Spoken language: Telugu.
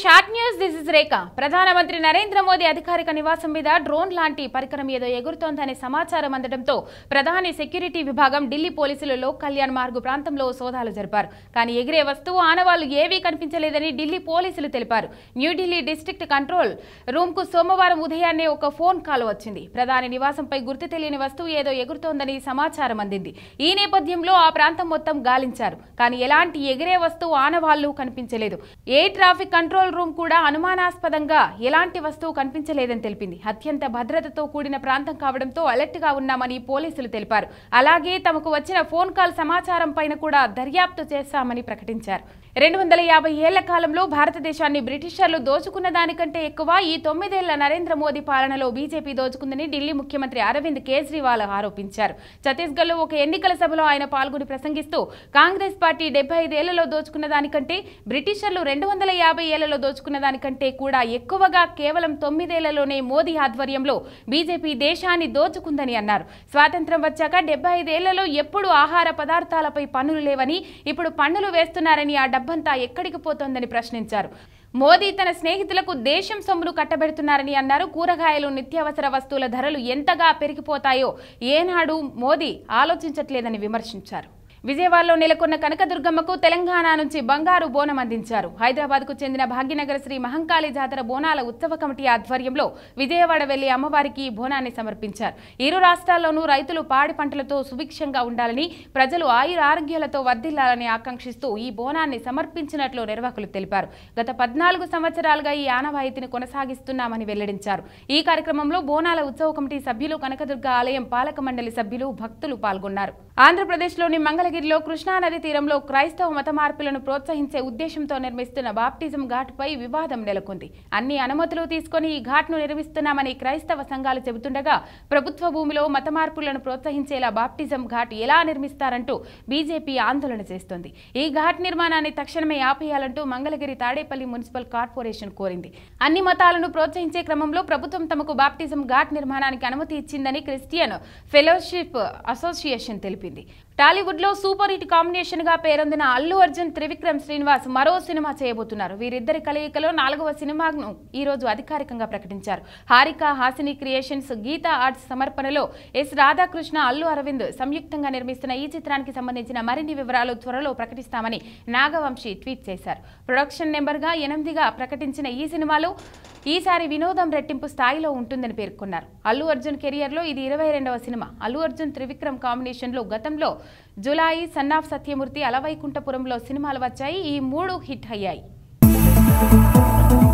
short news this is Rekha ప్రధానమంత్రి నరేంద్ర మోదీ అధికారిక నివాసం మీద డ్రోన్ లాంటి పరికరం ఏదో ఎగురుతోందనే సమాచారం అందడంతో ప్రధాని సెక్యూరిటీ విభాగం ఢిల్లీ పోలీసులు లోక్ కళ్యాణ్ మార్గు ప్రాంతంలో సోదాలు జరిపారు కానీ ఎగిరే వస్తువు ఆనవాళ్లు ఏవీ కనిపించలేదని ఢిల్లీ పోలీసులు తెలిపారు న్యూఢిల్లీ డిస్ట్రిక్ట్ కంట్రోల్ రూమ్ కు సోమవారం ఉదయాన్నే ఒక ఫోన్ కాల్ వచ్చింది ప్రధాని నివాసంపై గుర్తు తెలియని వస్తువు ఏదో ఎగురుతోందని సమాచారం అందింది ఈ నేపథ్యంలో ఆ ప్రాంతం మొత్తం గాలించారు కానీ ఎలాంటి ఎగిరే వస్తువు ఆనవాళ్లు కనిపించలేదు ఏ ట్రాఫిక్ కంట్రోల్ రూమ్ కూడా అనుమానాస్పదంగా ఎలాంటి వస్తువు కనిపించలేదని తెలిపింది అత్యంత భద్రతతో కూడిన ప్రాంతం కావడంతో అలర్ట్ గా ఉన్నామని పోలీసులు తెలిపారు అలాగే తమకు వచ్చిన ఫోన్ కాల్ సమాచారం పైన కూడా దర్యాప్తు చేస్తామని ప్రకటించారు రెండు వందల యాభై ఏళ్ల కాలంలో భారతదేశాన్ని బ్రిటిషర్లు దోచుకున్న దానికంటే ఎక్కువ ఈ తొమ్మిదేళ్ల నరేంద్ర మోదీ పాలనలో బీజేపీ దోచుకుందని ఢిల్లీ ముఖ్యమంత్రి అరవింద్ కేజ్రీవాల్ ఆరోపించారు ఛత్తీస్గఢ్లో ఒక ఎన్నికల సభలో ఆయన పాల్గొని ప్రసంగిస్తూ కాంగ్రెస్ పార్టీ డెబ్బై ఐదేళ్లలో దోచుకున్న దానికంటే బ్రిటిషర్లు రెండు వందల యాభై ఏళ్లలో దోచుకున్న దానికంటే కూడా ఎక్కువగా కేవలం తొమ్మిదేళ్లలోనే మోదీ ఆధ్వర్యంలో బీజేపీ దేశాన్ని దోచుకుందని అన్నారు స్వాతంత్రం వచ్చాక డెబ్బై ఐదేళ్లలో ఎప్పుడు ఆహార పదార్థాలపై పన్నులు లేవని ఇప్పుడు పన్నులు వేస్తున్నారని ఆ డబ్బంతా ఎక్కడికి పోతోందని ప్రశ్నించారు మోదీ తన స్నేహితులకు దేశం సొమ్ములు కట్టబెడుతున్నారని అన్నారు కూరగాయలు నిత్యావసర వస్తువుల ధరలు ఎంతగా పెరిగిపోతాయో ఏనాడు మోదీ ఆలోచించట్లేదని విమర్శించారు విజయవాడలో నెలకొన్న కనకదుర్గమ్మకు తెలంగాణ నుంచి బంగారు బోనం అందించారు హైదరాబాద్ కు చెందిన భాగ్యనగర శ్రీ మహంకాళి జాతర బోనాల ఉత్సవ కమిటీ ఆధ్వర్యంలో విజయవాడ వెళ్లి అమ్మవారికి ఈ బోనాన్ని సమర్పించారు ఇరు రాష్ట్రాల్లోనూ రైతులు పాడి పంటలతో సుభిక్షంగా ఉండాలని ప్రజలు ఆయుర ఆరోగ్యాలతో వర్ధిల్లాలని ఆకాంక్షిస్తూ ఈ బోనాన్ని సమర్పించినట్లు నిర్వాహకులు తెలిపారు గత పద్నాలుగు సంవత్సరాలుగా ఈ ఆనవాయితీని కొనసాగిస్తున్నామని వెల్లడించారు ఈ కార్యక్రమంలో బోనాల ఉత్సవ కమిటీ సభ్యులు కనకదుర్గ ఆలయం పాలక మండలి సభ్యులు భక్తులు పాల్గొన్నారు ఆంధ్రప్రదేశ్లోని మంగళగిరిలో కృష్ణానది తీరంలో క్రైస్తవ మత మార్పులను ప్రోత్సహించే ఉద్దేశంతో నిర్మిస్తున్న బాప్టిజం ఘాట్పై వివాదం నెలకొంది అన్ని అనుమతులు తీసుకొని ఈ ఘాట్ను నిర్మిస్తున్నామని క్రైస్తవ సంఘాలు చెబుతుండగా ప్రభుత్వ భూమిలో మత మార్పులను ప్రోత్సహించేలా బాప్టిజం ఘాట్ ఎలా నిర్మిస్తారంటూ బీజేపీ ఆందోళన చేస్తోంది ఈ ఘాట్ నిర్మాణాన్ని తక్షణమే ఆపేయాలంటూ మంగళగిరి తాడేపల్లి మున్సిపల్ కార్పొరేషన్ కోరింది అన్ని మతాలను ప్రోత్సహించే క్రమంలో ప్రభుత్వం తమకు బాప్టిజం ఘాట్ నిర్మాణానికి అనుమతి ఇచ్చిందని క్రిస్టియన్ ఫెలోషిప్ అసోసియేషన్ తెలిపింది టాలీవుడ్ లో సూపర్ హిట్ కాంబినేషన్ గా పేరొందిన అల్లు అర్జున్ త్రివిక్రమ్ శ్రీనివాస్ మరో సినిమా చేయబోతున్నారు వీరిద్దరి కలయికలో నాలుగవ సినిమాను ఈ రోజు అధికారికంగా ప్రకటించారు హారిక హాసిని క్రియేషన్స్ గీతా ఆర్ట్స్ సమర్పణలో ఎస్ రాధాకృష్ణ అల్లు అరవింద్ సంయుక్తంగా నిర్మిస్తున్న ఈ చిత్రానికి సంబంధించిన మరిన్ని వివరాలు త్వరలో ప్రకటిస్తామని నాగవంశీ ట్వీట్ చేశారు ప్రొడక్షన్ నెంబర్ గా ఎనిమిదిగా ప్రకటించిన ఈ సినిమాలో ఈసారి వినోదం రెట్టింపు స్థాయిలో ఉంటుందని పేర్కొన్నారు అల్లు అర్జున్ కెరియర్ లో ఇది ఇరవై రెండవ సినిమా అల్లు అర్జున్ త్రివిక్రమ్ కాంబినేషన్ లో గతంలో జులాయి సన్నాఫ్ సత్యమూర్తి అలవైకుంఠపురంలో సినిమాలు వచ్చాయి ఈ మూడు హిట్ అయ్యాయి